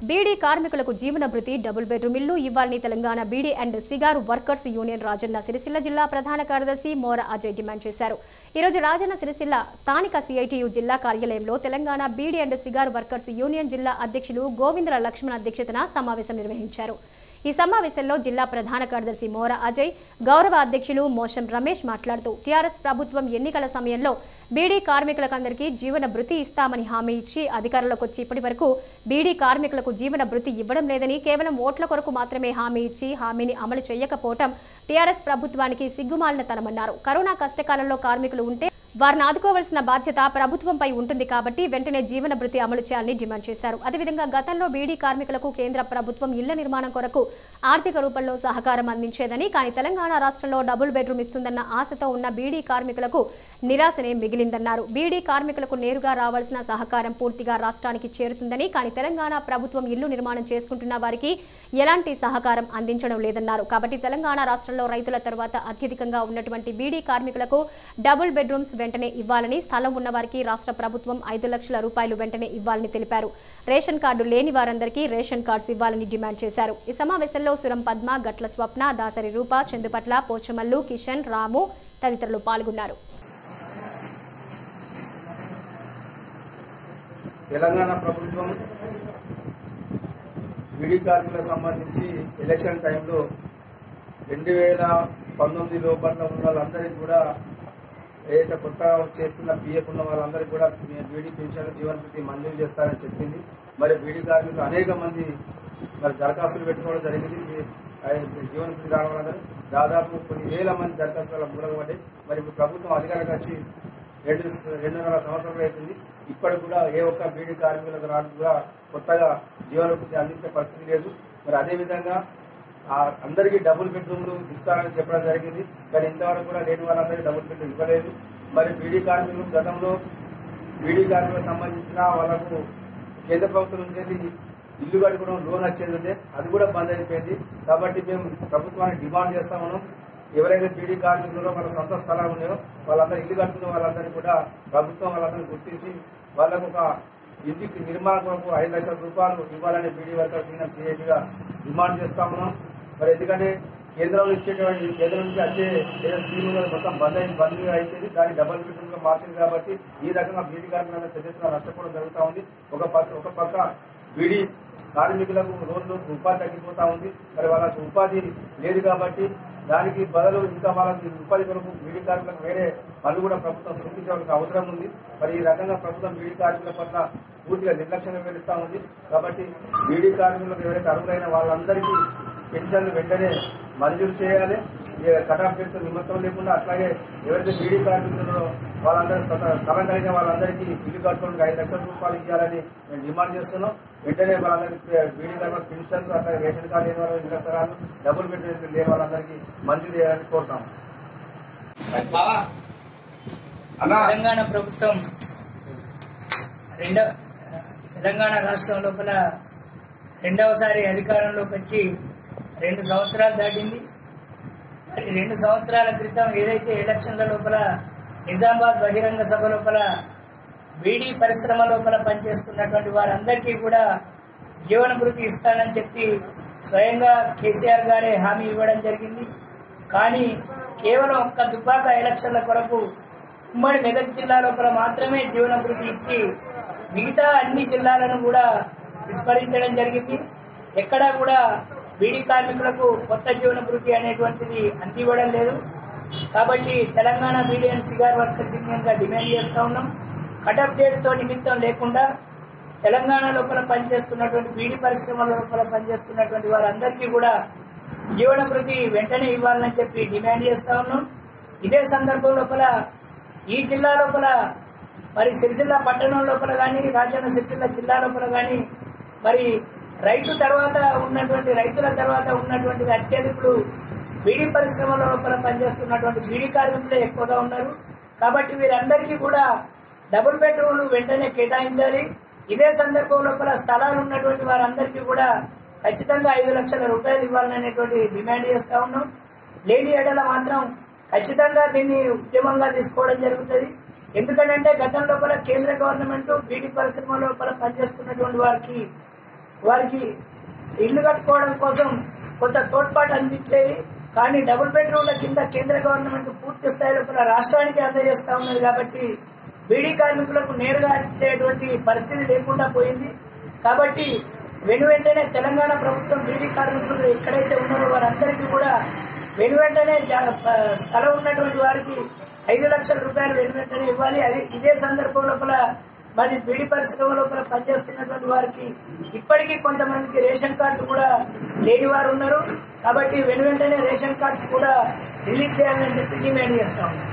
బీడీ కార్మికులకు జీవన భృతి డబుల్ బెడ్రూమ్ ఇల్లు ఇవ్వాలని Telangana beedi and cigar workers union Rajanna Sircilla జిల్లా ప్రధాన కార్యదర్శి మోర అజయ్ డిమాండ్ చేశారు ఈ రోజు రాజన్న సిరిసిల్ల స్థానిక సిఐటియు జిల్లా కార్యాలయంలో Telangana beedi and cigar workers union జిల్లా అధ్యక్షులు గోవిందల లక్ష్మణ్ అధ్యక్షతన సమావేశం నిర్వహించారు ఈ సమావేశంలో జిల్లా ప్రధాన కార్యదర్శి మోర అజయ్ గౌరవ అధ్యక్షులు మోషం రమేష్ మాట్లాడుతూ టీఆర్ఎస్ ప్రభుత్వం ఎన్నికల సమయంలో బీడీ కార్మికులకందరికీ జీవన భృతి ఇస్తామని హామీ ఇచ్చి అధికారంలోకి వచ్చి ఇప్పటి వరకు బీడీ కార్మికులకు జీవన భృతి ఇవ్వడం లేదని కేవలం ఓట్ల కొరకు మాత్రమే హామీ ఇచ్చి హామీని అమలు చేయకపోవటం టీఆర్ఎస్ ప్రభుత్వానికి సిగ్గుమాలిన తనమన్నారు కరోనా కష్టకాలంలో కార్మికులు ఉంటే వారిని ఆదుకోవాల్సిన బాధ్యత ప్రభుత్వంపై ఉంటుంది కాబట్టి వెంటనే జీవన భృతి అమలు చేయాలని డిమాండ్ చేశారు అదేవిధంగా గతంలో బీడీ కార్మికులకు కేంద్ర ప్రభుత్వం ఇళ్ల నిర్మాణం కొరకు ఆర్థిక రూపంలో సహకారం అందించేదని కానీ తెలంగాణ రాష్ట్రంలో డబుల్ బెడ్రూమ్ ఇస్తుందన్న ఆశతో ఉన్న బీడీ కార్మికులకు నిరాశనే మిగిలిందన్నారు బీడీ కార్మికులకు నేరుగా రావాల్సిన సహకారం పూర్తిగా రాష్ట్రానికి చేరుతుందని కానీ తెలంగాణ ప్రభుత్వం ఇల్లు నిర్మాణం చేసుకుంటున్న వారికి ఎలాంటి సహకారం అందించడం లేదన్నారు కాబట్టి తెలంగాణ రాష్ట్రంలో రైతుల తర్వాత అత్యధికంగా ఉన్నటువంటి బీడీ కార్మికులకు డబుల్ బెడ్రూమ్స్ వెంటనే ఇవ్వాలని స్థలం ఉన్న వారికి రాష్ట్ర ప్రభుత్వం ఐదు లక్షల రూపాయలు వెంటనే ఇవ్వాలని తెలిపారు రేషన్ కార్డు లేని వారందరికీ రేషన్ కార్డ్స్ ఇవ్వాలని డిమాండ్ చేశారు ఈ సమావేశంలో సురం పద్మ గట్ల స్వప్న దాసరి రూప చందుపట్ల పోచమల్లు కిషన్ రాము తదితరులు పాల్గొన్నారు తెలంగాణ ప్రభుత్వం విడి కార్మికులకు సంబంధించి ఎలక్షన్ టైంలో రెండు వేల పంతొమ్మిది లోపల ఉన్న వాళ్ళందరికీ కూడా ఏదైతే కొత్తగా చేస్తున్న పిఎఫ్ ఉన్న వాళ్ళందరికీ కూడా బీడీ పెన్షన్ జీవన భృతి మంజూరు చేస్తారని చెప్పింది మరి బీడీ కార్మికులు అనేక మంది మరి దరఖాస్తులు పెట్టుకోవడం జరిగింది ఈ- ఆ జీవన భృతి రావడం వల్ల దాదాపు కొన్ని వేల మంది దరఖాస్తులు మూలగబడ్డాయి మరి ఇప్పుడు ప్రభుత్వం అధికారంగా వచ్చి రెండు రెండున్నర సంవత్సరాలు అవుతుంది ఇప్పటికి కూడా ఏ ఒక్క బీడీ కార్మికులకు రావడం కూడా కొత్తగా జీవనోపాధి అందించే పరిస్థితి లేదు మరి అదేవిధంగా ఆ అందరికీ డబుల్ బెడ్రూమ్లు ఇస్తారని చెప్పడం జరిగింది కానీ ఇంతవరకు కూడా లేని వాళ్ళందరికీ డబుల్ బెడ్రూమ్ ఇవ్వలేదు మరి బీడీ కార్మికులు గతంలో బీడీ కార్మికులకు సంబంధించిన వాళ్ళకు కేంద్ర ప్రభుత్వం నుంచి వెళ్ళి ఇల్లు కట్టుకోవడం లోన్ వచ్చేది ఉండే అది కూడా బంద్ అయిపోయింది కాబట్టి మేము ప్రభుత్వాన్ని డిమాండ్ చేస్తా ఉన్నాం ఎవరైతే బీడీ కార్మికులు వాళ్ళ సొంత స్థలాలు ఉన్నాయో వాళ్ళందరూ ఇల్లు కట్టుకున్న వాళ్ళందరినీ కూడా ప్రభుత్వం వాళ్ళందరినీ గుర్తించి వాళ్ళకు ఒక ఇంటికి నిర్మాణం కొరకు ఐదు లక్షల రూపాయలు ఇవ్వాలని బీడీ వర్కర్స్ యూనియన్ సిఐటిగా డిమాండ్ చేస్తా ఉన్నాం మరి ఎందుకంటే కేంద్రంలో ఇచ్చేటువంటి కేంద్రం నుంచి వచ్చే ఏదో స్కీమ్ ఉన్నది మొత్తం బంద్ అయింది బంద్ అయిపోయింది దాన్ని డబల్ బెడ్రూమ్ గా మార్చింది కాబట్టి ఈ రకంగా బీడీ కార్మికులందరూ పెద్ద ఎత్తున నష్టపోవడం జరుగుతూ ఉంది ఒక పక్క ఒక పక్క బీడీ కార్మికులకు రోజు ఉపాధి తగ్గిపోతా ఉంది మరి వాళ్ళకు ఉపాధి లేదు కాబట్టి దానికి బదులు ఇంకా వాళ్ళకి ఉపాధి కొరకు బీడీ కార్మికులకు వేరే పనులు కూడా ప్రభుత్వం సూచించవలసిన అవసరం ఉంది మరి ఈ రకంగా ప్రభుత్వం బీడీ కార్మికుల పట్ల పూర్తిగా నిర్లక్ష్యంగా వ్యవహరిస్తూ ఉంది కాబట్టి బీడీ కార్మికులకు ఎవరైతే అర్హులైన వాళ్ళందరికీ పెన్షన్లు వెంటనే మంజూరు చేయాలి ఈ కటాఫ్ డేట్తో నిమిత్తం లేకుండా అట్లాగే ఎవరైతే బీడీ కార్మికులు వాళ్ళందరూ స్థల- స్థలం కలిగిన వాళ్ళందరికీ ఇల్లు కట్టుకోవడానికి ఐదు లక్షల రూపాయలు ఇవ్వాలని మేము డిమాండ్ చేస్తున్నాం వెంటనే వాళ్ళందరికీ బీడీ కార్మికుల పెన్షన్లు అట్లాగే రేషన్ కార్డు లేని వాళ్ళ ఇళ్ల స్థలాలు డబుల్ బెడ్రూమ్ లేని వాళ్ళందరికీ మంజూరు చేయాలని కోరుతాం తెలంగాణ ప్రభుత్వం రెండవ తెలంగాణ రాష్ట్రం లోపల రెండవసారి అధికారంలోకి వచ్చి రెండు సంవత్సరాలు దాటింది మరి రెండు సంవత్సరాల క్రితం ఏదైతే ఎలక్షన్ల లోపల నిజామాబాద్ బహిరంగ సభ లోపల బీడీ పరిశ్రమ లోపల పనిచేస్తున్నటువంటి వారందరికీ కూడా జీవన భృతి ఇస్తానని చెప్పి స్వయంగా కేసీఆర్ గారే హామీ ఇవ్వడం జరిగింది కానీ కేవలం ఒక్క దుబ్బాక ఎలక్షన్ల కొరకు ఉమ్మడి మెదక్ జిల్లా లోపల మాత్రమే జీవన భృతి ఇచ్చి మిగతా అన్ని జిల్లాలను కూడా విస్మరించడం జరిగింది ఎక్కడా కూడా బీడీ కార్మికులకు కొత్త జీవన భృతి అనేటువంటిది అందివ్వడం లేదు కాబట్టి Telangana beedi and cigar workers union గా డిమాండ్ చేస్తా ఉన్నాం కటప్ డేట్ తో నిమిత్తం లేకుండా తెలంగాణ లోపల పనిచేస్తున్నటువంటి బీడీ పరిశ్రమల లోపల పనిచేస్తున్నటువంటి వారందరికీ కూడా జీవన భృతి వెంటనే ఇవ్వాలని చెప్పి డిమాండ్ చేస్తా ఉన్నాం ఇదే సందర్భం లోపల ఈ జిల్లా లోపల మరి సిరిసిల్ల పట్టణం లోపల కానీ రాజన్న సిరిసిల్ల జిల్లా లోపల కానీ మరి రైతు తర్వాత ఉన్నటువంటి రైతుల తర్వాత ఉన్నటువంటి అత్యధికులు బీడీ పరిశ్రమల లోపల పనిచేస్తున్నటువంటి బీడీ కార్మికులే ఎక్కువగా ఉన్నారు కాబట్టి వీరందరికీ కూడా డబుల్ బెడ్రూమ్లు వెంటనే కేటాయించాలి ఇదే సందర్భం లోపల స్థలాలు ఉన్నటువంటి వారందరికీ కూడా ఖచ్చితంగా ఐదు లక్షల రూపాయలు ఇవ్వాలనేటువంటి డిమాండ్ చేస్తా ఉన్నాం లేని ఎడల మాత్రం ఖచ్చితంగా దీన్ని ఉద్యమంగా తీసుకోవడం జరుగుతుంది ఎందుకంటే గతం లోపల కేంద్ర గవర్నమెంట్ బీడీ పరిశ్రమ లోపల పనిచేస్తున్నటువంటి వారికి వారికి ఇల్లు కట్టుకోవడం కోసం కొంత తోడ్పాటు అందించేది కానీ డబుల్ బెడ్రూమ్ల కింద కేంద్ర గవర్నమెంట్ పూర్తి స్థాయిలో కూడా రాష్ట్రానికి అందజేస్తా ఉన్నది కాబట్టి బీడీ కార్మికులకు నేరుగా ఇచ్చేటువంటి పరిస్థితి లేకుండా పోయింది కాబట్టి వెను వెంటనే తెలంగాణ ప్రభుత్వం బీడీ కార్మికులు ఎక్కడైతే ఉన్నారో వారందరికీ కూడా వెను వెంటనే జా- ప- స్థలం ఉన్నటువంటి వారికి ఐదు లక్షల రూపాయలు వెను వెంటనే ఇవ్వాలి అది ఇదే సందర్భం లోపల మరి బీడీ పరిశ్రమ లోపల పనిచేస్తున్నటువంటి వారికి ఇప్పటికీ కొంతమందికి రేషన్ కార్డు కూడా లేని వారు ఉన్నారు కాబట్టి వెను వెంటనే రేషన్ కార్డ్స్ కూడా రిలీజ్ చేయాలని చెప్పి డిమాండ్ చేస్తా ఉన్నాం